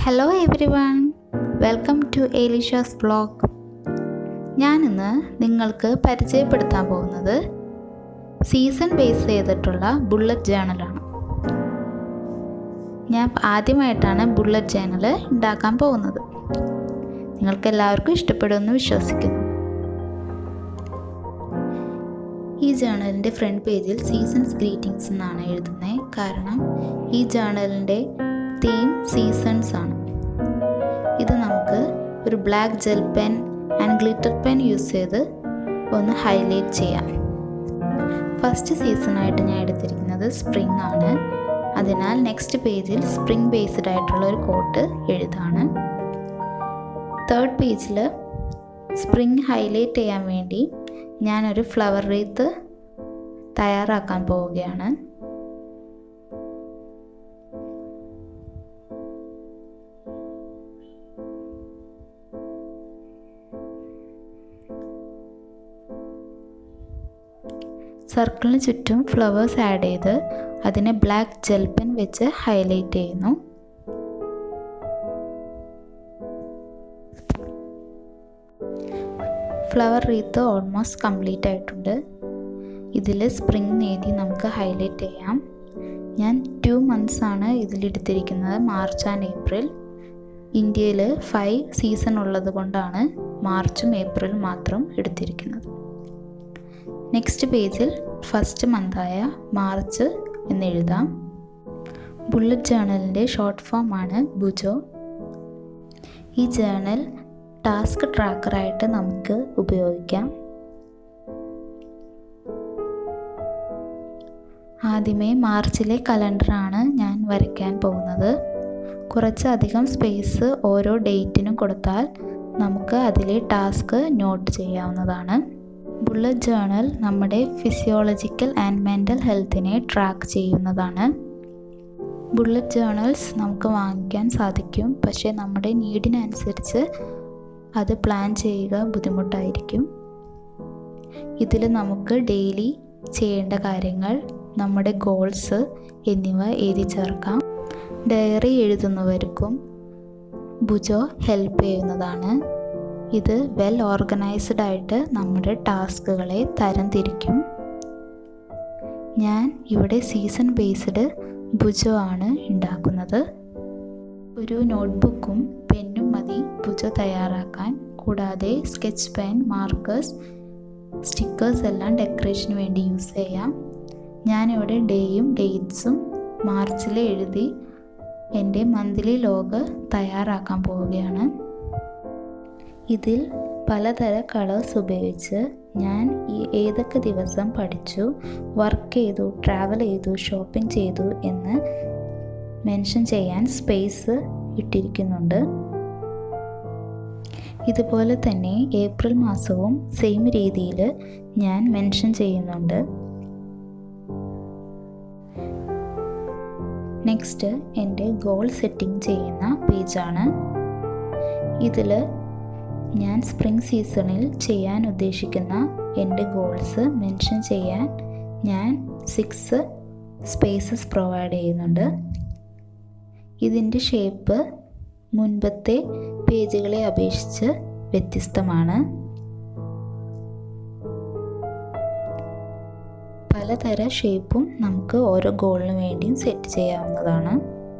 hello every one welcome to Elisha's blog ഞാനിന്ന് നിങ്ങൾക്ക് പരിചയപ്പെടുത്താൻ പോകുന്നത് സീസൺ ബേസ് ചെയ്തിട്ടുള്ള ബുള്ളറ്റ് ജേണലാണ് ഞാൻ ആദ്യമായിട്ടാണ് ബുള്ളറ്റ് ജേണൽ ഉണ്ടാക്കാൻ പോകുന്നത് നിങ്ങൾക്ക് എല്ലാവർക്കും ഇഷ്ടപ്പെടുമെന്ന് വിശ്വസിക്കുന്നു ഈ ജേണലിൻ്റെ ഫ്രണ്ട് പേജിൽ സീസൺസ് ഗ്രീറ്റിംഗ്സ് എന്നാണ് എഴുതുന്നത് കാരണം ഈ ജേണലിൻ്റെ തീം സീസൺസ് ആണ് ഇത് നമുക്ക് ഒരു black gel pen and glitter pen use ചെയ്ത് ഒന്ന് ഹൈലൈറ്റ് ചെയ്യാം ഫസ്റ്റ് സീസണായിട്ട് ഞാൻ എടുത്തിരിക്കുന്നത് സ്പ്രിംഗ് ആണ് അതിനാൽ നെക്സ്റ്റ് പേജിൽ സ്പ്രിംഗ് ബേസ്ഡ് ആയിട്ടുള്ള ഒരു കോട്ട് എഴുതാണ് തേർഡ് പേജിൽ സ്പ്രിംഗ് ഹൈലൈറ്റ് ചെയ്യാൻ വേണ്ടി ഞാനൊരു ഫ്ലവർ റീത്ത് തയ്യാറാക്കാൻ പോവുകയാണ് സർക്കിളിന് ചുറ്റും ഫ്ലവേഴ്സ് ആഡ് ചെയ്ത് അതിനെ ബ്ലാക്ക് ജെൽ പെൻ വെച്ച് ഹൈലൈറ്റ് ചെയ്യുന്നു ഫ്ലവർ റീത്ത് ഓൾമോസ്റ്റ് കംപ്ലീറ്റ് ആയിട്ടുണ്ട് ഇതിൽ സ്പ്രിംഗ് എഴുതി നമുക്ക് ഹൈലൈറ്റ് ചെയ്യാം ഞാൻ ടു മന്ത്സ് ആണ് ഇതിലെടുത്തിരിക്കുന്നത് മാർച്ച് ആൻഡ് ഏപ്രിൽ ഇന്ത്യയിൽ ഫൈവ് സീസൺ ഉള്ളത് കൊണ്ടാണ് മാർച്ചും ഏപ്രിലും മാത്രം എടുത്തിരിക്കുന്നത് നെക്സ്റ്റ് പേജിൽ ഫസ്റ്റ് മന്തായ മാർച്ച് എന്ന് എഴുതാം ബുള്ളറ്റ് ജേണലിൻ്റെ ഷോർട്ട് ഫോം ആണ് ബുജോ ഈ ജേണൽ ടാസ്ക് ട്രാക്കറായിട്ട് നമുക്ക് ഉപയോഗിക്കാം ആദ്യമേ മാർച്ചിലെ കലണ്ടറാണ് ഞാൻ വരയ്ക്കാൻ പോകുന്നത് കുറച്ചധികം സ്പേസ് ഓരോ ഡേറ്റിനും കൊടുത്താൽ നമുക്ക് അതിലെ ടാസ്ക് നോട്ട് ചെയ്യാവുന്നതാണ് ബുള്ളറ്റ് ജേണൽ നമ്മുടെ ഫിസിയോളജിക്കൽ ആൻഡ് മെൻ്റൽ ഹെൽത്തിനെ ട്രാക്ക് ചെയ്യുന്നതാണ് ബുള്ളറ്റ് ജേണൽസ് നമുക്ക് വാങ്ങിക്കാൻ സാധിക്കും പക്ഷേ നമ്മുടെ നീഡിനനുസരിച്ച് അത് പ്ലാൻ ചെയ്യുക ബുദ്ധിമുട്ടായിരിക്കും ഇതിൽ നമുക്ക് ഡെയിലി ചെയ്യേണ്ട കാര്യങ്ങൾ നമ്മുടെ ഗോൾസ് എന്നിവ എഴുതി ചേർക്കാം ഡയറി എഴുതുന്നവർക്കും ബുജോ ഹെൽപ്പ് ചെയ്യുന്നതാണ് ഇത് വെൽ ഓർഗനൈസ്ഡ് ആയിട്ട് നമ്മുടെ ടാസ്കുകളെ തരംതിരിക്കും ഞാൻ ഇവിടെ സീസൺ ബേസ്ഡ് ഭുജോ ആണ് ഉണ്ടാക്കുന്നത് ഒരു നോട്ട്ബുക്കും പെന്നും മതി ഭുജോ തയ്യാറാക്കാൻ കൂടാതെ സ്കെച്ച് പെൻ മാർക്കേഴ്സ് സ്റ്റിക്കേഴ്സ് എല്ലാം ഡെക്കറേഷന് വേണ്ടി യൂസ് ചെയ്യാം ഞാനിവിടെ ഡേയും ഡേറ്റ്സും മാർച്ചിൽ എഴുതി എൻ്റെ മന്ത്ലി ലോഗ് തയ്യാറാക്കാൻ പോവുകയാണ് ഇതിൽ പലതര കളേഴ്സ് ഉപയോഗിച്ച് ഞാൻ ഈ ഏതൊക്കെ ദിവസം പഠിച്ചു വർക്ക് ചെയ്തു ട്രാവൽ ചെയ്തു ഷോപ്പിംഗ് ചെയ്തു എന്ന് മെൻഷൻ ചെയ്യാൻ സ്പേസ് ഇട്ടിരിക്കുന്നുണ്ട് ഇതുപോലെ തന്നെ ഏപ്രിൽ മാസവും സെയിം രീതിയിൽ ഞാൻ മെൻഷൻ ചെയ്യുന്നുണ്ട് നെക്സ്റ്റ് എൻ്റെ ഗോൾ സെറ്റിംഗ് ചെയ്യുന്ന പേജാണ് ഇതിൽ ഞാൻ സ്പ്രിംഗ് സീസണിൽ ചെയ്യാൻ ഉദ്ദേശിക്കുന്ന എൻ്റെ ഗോൾസ് മെൻഷൻ ചെയ്യാൻ ഞാൻ സിക്സ് സ്പേസസ് പ്രൊവൈഡ് ചെയ്യുന്നുണ്ട് ഇതിൻ്റെ ഷേപ്പ് മുൻപത്തെ പേജുകളെ അപേക്ഷിച്ച് വ്യത്യസ്തമാണ് പലതര ഷേപ്പും നമുക്ക് ഓരോ ഗോളിന് വേണ്ടിയും സെറ്റ് ചെയ്യാവുന്നതാണ്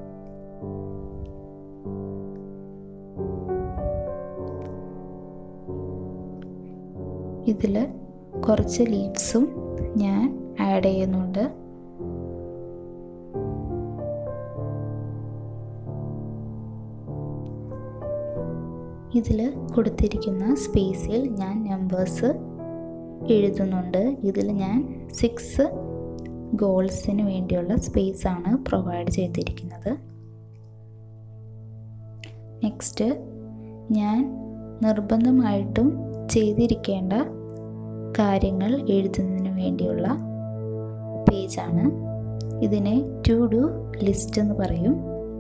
ഇതിൽ കുറച്ച് ലീവ്സും ഞാൻ ആഡ് ചെയ്യുന്നുണ്ട് ഇതിൽ കൊടുത്തിരിക്കുന്ന സ്പേസിൽ ഞാൻ നമ്പേഴ്സ് എഴുതുന്നുണ്ട് ഇതിൽ ഞാൻ സിക്സ് ഗോൾസിന് വേണ്ടിയുള്ള സ്പേസ് ആണ് പ്രൊവൈഡ് ചെയ്തിരിക്കുന്നത് നെക്സ്റ്റ് ഞാൻ നിർബന്ധമായിട്ടും ചെയ്തിരിക്കേണ്ട കാര്യങ്ങൾ എഴുതുന്നതിന് വേണ്ടിയുള്ള പേജാണ് ഇതിനെ ടു ഡു ലിസ്റ്റ് എന്ന് പറയും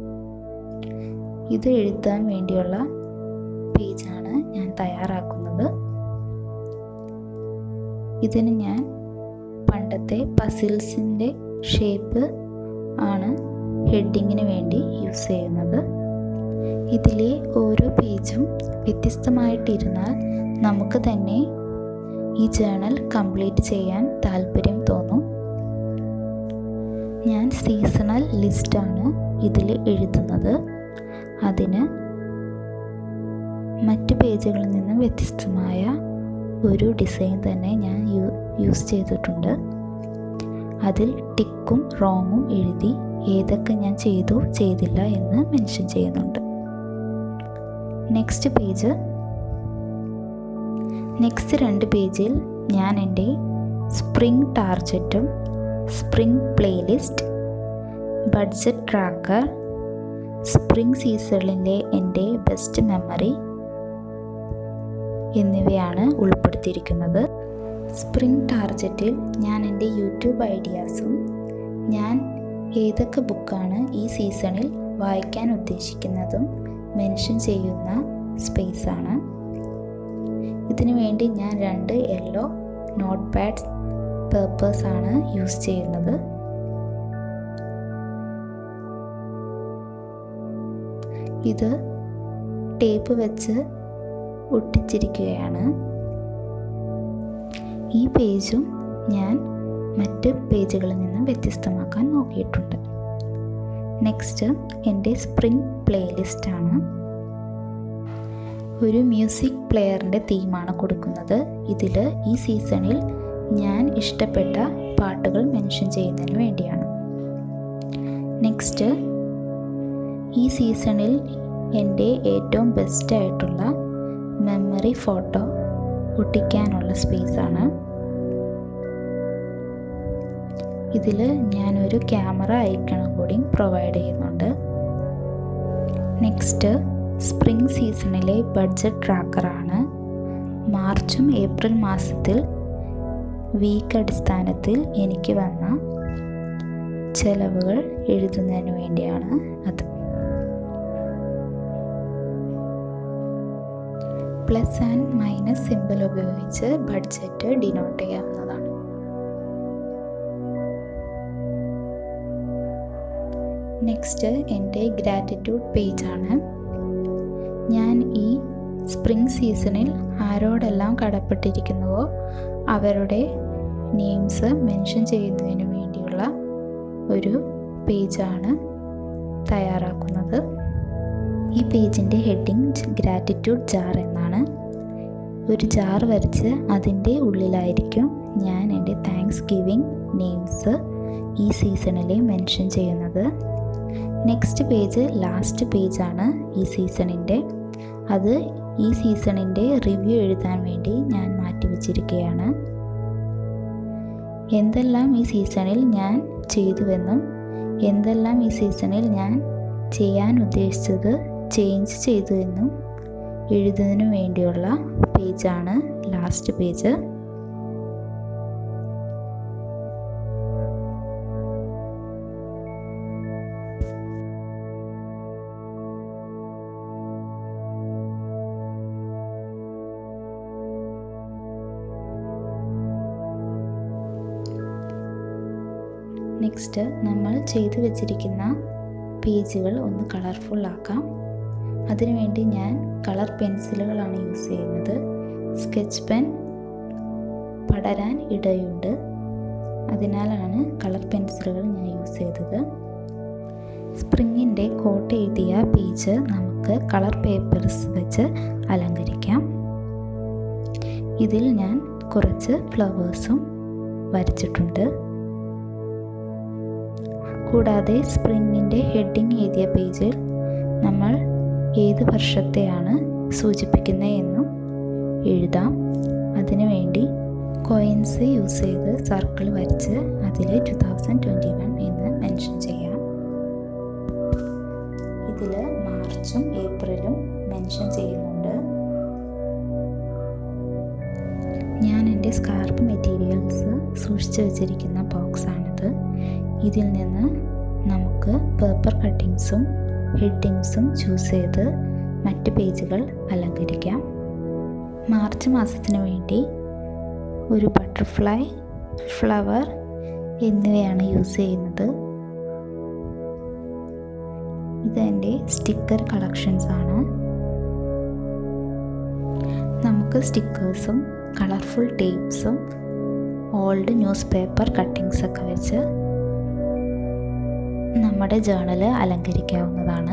ഇത് എഴുതാൻ വേണ്ടിയുള്ള പേജാണ് ഞാൻ തയ്യാറാക്കുന്നത് ഇതിന് ഞാൻ പണ്ടത്തെ പസിൽസിൻ്റെ ഷേപ്പ് ആണ് ഹെഡിങ്ങിന് വേണ്ടി യൂസ് ചെയ്യുന്നത് ഇതിലെ ഓരോ പേജും വ്യത്യസ്തമായിട്ടിരുന്നാൽ നമുക്ക് തന്നെ ഈ ജേണൽ കംപ്ലീറ്റ് ചെയ്യാൻ താല്പര്യം തോന്നും ഞാൻ സീസണൽ ലിസ്റ്റാണ് ഇതിൽ എഴുതുന്നത് അതിന് മറ്റ് പേജുകളിൽ നിന്ന് വ്യത്യസ്തമായ ഒരു ഡിസൈൻ തന്നെ ഞാൻ യൂസ് ചെയ്തിട്ടുണ്ട് അതിൽ ടിക്കും റോങ്ങും എഴുതി ഏതൊക്കെ ഞാൻ ചെയ്തു ചെയ്തില്ല എന്ന് മെൻഷൻ ചെയ്യുന്നുണ്ട് നെക്സ്റ്റ് പേജ് നെക്സ്റ്റ് രണ്ട് പേജിൽ ഞാൻ എൻ്റെ സ്പ്രിംഗ് ടാർജറ്റും spring playlist budget tracker spring സീസണിലെ എൻ്റെ ബെസ്റ്റ് മെമ്മറി എന്നിവയാണ് ഉൾപ്പെടുത്തിയിരിക്കുന്നത് സ്പ്രിംഗ് ടാർജറ്റിൽ ഞാൻ എൻ്റെ യൂട്യൂബ് ഐഡിയാസും ഞാൻ ഏതൊക്കെ ബുക്കാണ് ഈ സീസണിൽ വായിക്കാൻ ഉദ്ദേശിക്കുന്നതും മെൻഷൻ ചെയ്യുന്ന സ്പേസാണ് ഇതിനു വേണ്ടി ഞാൻ രണ്ട് യെല്ലോ നോട്ട് പാഡ് പേപ്പേഴ്സ് ആണ് യൂസ് ചെയ്യുന്നത് ഇത് ടേപ്പ് വെച്ച് ഒട്ടിച്ചിരിക്കുകയാണ് ഈ പേജും ഞാൻ മറ്റ് പേജുകളിൽ നിന്നും വ്യത്യസ്തമാക്കാൻ നോക്കിയിട്ടുണ്ട് നെക്സ്റ്റ് എൻ്റെ സ്പ്രിംഗ് പ്ലേലിസ്റ്റാണ് ഒരു മ്യൂസിക് പ്ലെയറിൻ്റെ തീമാണ് കൊടുക്കുന്നത് ഇതിൽ ഈ സീസണിൽ ഞാൻ ഇഷ്ടപ്പെട്ട പാട്ടുകൾ മെൻഷൻ ചെയ്യുന്നതിന് വേണ്ടിയാണ് നെക്സ്റ്റ് ഈ സീസണിൽ എൻ്റെ ഏറ്റവും ബെസ്റ്റ് ആയിട്ടുള്ള മെമ്മറി ഫോട്ടോ ഒട്ടിക്കാനുള്ള സ്പേസാണ് ഇതിൽ ഞാനൊരു ക്യാമറ ഐക്കണും കൂടി പ്രൊവൈഡ് ചെയ്യുന്നുണ്ട് നെക്സ്റ്റ് സ്പ്രിംഗ് സീസണിലെ ബഡ്ജറ്റ് ട്രാക്കറാണ് മാർച്ചും ഏപ്രിൽ മാസത്തിൽ വീക്ക് അടിസ്ഥാനത്തിൽ എനിക്ക് വന്ന ചെലവുകൾ എഴുതുന്നതിന് വേണ്ടിയാണ് അത് പ്ലസ് ആൻഡ് മൈനസ് സിമ്പിൾ ഉപയോഗിച്ച് ബഡ്ജറ്റ് ഡിനോട്ട് ചെയ്യാവുന്നതാണ് നെക്സ്റ്റ് എൻ്റെ ഗ്രാറ്റിറ്റ്യൂഡ് പേജാണ് ഞാൻ ഈ സ്പ്രിംഗ് സീസണിൽ ആരോടെല്ലാം കടപ്പെട്ടിരിക്കുന്നുവോ അവരുടെ നെയിംസ് മെൻഷൻ ചെയ്യുന്നതിന് വേണ്ടിയുള്ള ഒരു പേജാണ് തയ്യാറാക്കുന്നത് ഈ പേജിൻ്റെ ഹെഡിങ് ഗ്രാറ്റിറ്റ്യൂഡ് ജാർ എന്നാണ് ഒരു ജാർ വരച്ച് അതിൻ്റെ ഉള്ളിലായിരിക്കും ഞാൻ എൻ്റെ താങ്ക്സ് ഗിവിങ് നെയിംസ് ഈ സീസണിൽ മെൻഷൻ ചെയ്യുന്നത് നെക്സ്റ്റ് പേജ് ലാസ്റ്റ് പേജാണ് ഈ സീസണിൻ്റെ അത് ഈ സീസണിൻ്റെ റിവ്യൂ എഴുതാൻ വേണ്ടി ഞാൻ മാറ്റിവെച്ചിരിക്കുകയാണ് എന്തെല്ലാം ഈ സീസണിൽ ഞാൻ ചെയ്തുവെന്നും എന്തെല്ലാം ഈ സീസണിൽ ഞാൻ ചെയ്യാൻ ഉദ്ദേശിച്ചത് ചേഞ്ച് ചെയ്തു എന്നും എഴുതുന്നതിനു വേണ്ടിയുള്ള പേജാണ് ലാസ്റ്റ് പേജ് നെക്സ്റ്റ് നമ്മൾ ചെയ്തു വെച്ചിരിക്കുന്ന പേജുകൾ ഒന്ന് കളർഫുൾ ആക്കാം അതിനുവേണ്ടി ഞാൻ കളർ പെൻസിലുകളാണ് യൂസ് ചെയ്യുന്നത് സ്കെച്ച് പെൻ പടരാൻ ഇടയുണ്ട് അതിനാലാണ് കളർ പെൻസിലുകൾ ഞാൻ യൂസ് ചെയ്തത് സ്പ്രിങ്ങിൻ്റെ കോട്ട് എഴുതിയ പേജ് നമുക്ക് കളർ പേപ്പേഴ്സ് വെച്ച് അലങ്കരിക്കാം ഇതിൽ ഞാൻ കുറച്ച് ഫ്ലവേഴ്സും വരച്ചിട്ടുണ്ട് കൂടാതെ സ്പ്രിങ്ങിൻ്റെ ഹെഡിങ് എഴുതിയ പേജിൽ നമ്മൾ ഏത് വർഷത്തെയാണ് സൂചിപ്പിക്കുന്നത് എന്നും എഴുതാം അതിനുവേണ്ടി കോയിൻസ് യൂസ് ചെയ്ത് സർക്കിൾ വരച്ച് അതിൽ ടു തൗസൻഡ് ട്വൻറ്റി വൺ എന്ന് മെൻഷൻ ചെയ്യാം ഇതിൽ മാർച്ചും ഏപ്രിലും മെൻഷൻ ചെയ്യുന്നുണ്ട് ഞാൻ എൻ്റെ സ്കാർപ്പ് മെറ്റീരിയൽസ് സൂക്ഷിച്ചു വെച്ചിരിക്കുന്ന ബോക്സാണിത് ഇതിൽ നിന്ന് നമുക്ക് പേപ്പർ കട്ടിങ്സും ഹെഡിങ്സും ചൂസ് ചെയ്ത് മറ്റ് പേജുകൾ അലങ്കരിക്കാം മാർച്ച് മാസത്തിന് വേണ്ടി ഒരു ബട്ടർഫ്ലൈ ഫ്ലവർ എന്നിവയാണ് യൂസ് ചെയ്യുന്നത് ഇത് എൻ്റെ സ്റ്റിക്കർ കളക്ഷൻസ് ആണ് നമുക്ക് സ്റ്റിക്കേഴ്സും കളർഫുൾ ടേപ്സും ഓൾഡ് ന്യൂസ് പേപ്പർ കട്ടിങ്സ് ഒക്കെ വെച്ച് നമ്മുടെ ജേണൽ അലങ്കരിക്കാവുന്നതാണ്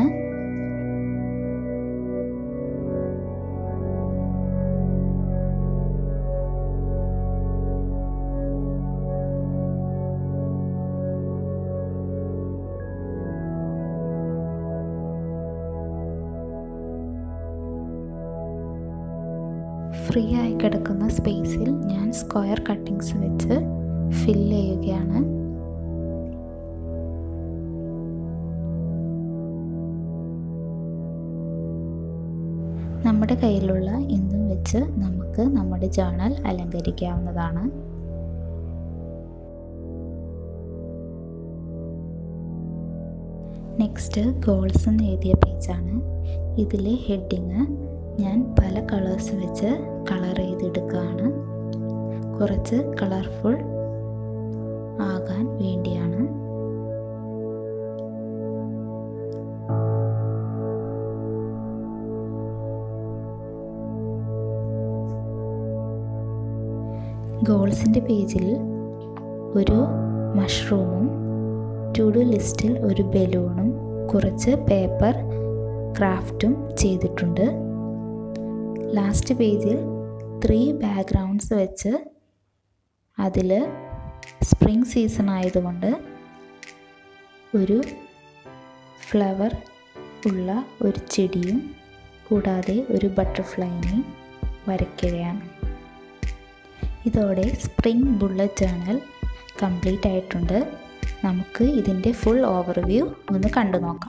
ഫ്രീ ആയി കിടക്കുന്ന സ്പേസിൽ ഞാൻ സ്ക്വയർ കട്ടിങ്സ് വെച്ച് ഫില്ല് ചെയ്യുകയാണ് നമ്മുടെ കയ്യിലുള്ള എന്തും വെച്ച് നമുക്ക് നമ്മുടെ ജേണൽ അലങ്കരിക്കാവുന്നതാണ് നെക്സ്റ്റ് ഗോൾസ് എന്ന് എഴുതിയ പേജാണ് ഇതിലെ ഹെഡിങ് ഞാൻ പല കളേഴ്സ് വെച്ച് കളർ ചെയ്തെടുക്കുകയാണ് കുറച്ച് കളർഫുൾ ആകാൻ വേണ്ടിയാണ് ഗോൾസിൻ്റെ പേജിൽ ഒരു മഷ്റൂമും ടു ഡു ലിസ്റ്റിൽ ഒരു ബലൂണും കുറച്ച് പേപ്പർ ക്രാഫ്റ്റും ചെയ്തിട്ടുണ്ട് ലാസ്റ്റ് പേജിൽ ത്രീ ബാക്ക്ഗ്രൗണ്ട്സ് വെച്ച് അതിൽ സ്പ്രിംഗ് സീസൺ ആയതുകൊണ്ട് ഒരു ഫ്ലവർ ഉള്ള ഒരു ചെടിയും കൂടാതെ ഒരു ബട്ടർഫ്ലൈനെയും വരയ്ക്കുകയാണ് ഇതോടെ സ്പ്രിംഗ് ബുള്ളറ്റ് ജേണൽ കംപ്ലീറ്റ് ആയിട്ടുണ്ട് നമുക്ക് ഇതിൻ്റെ ഫുൾ ഓവർവ്യൂ ഒന്ന് കണ്ടു നോക്കാം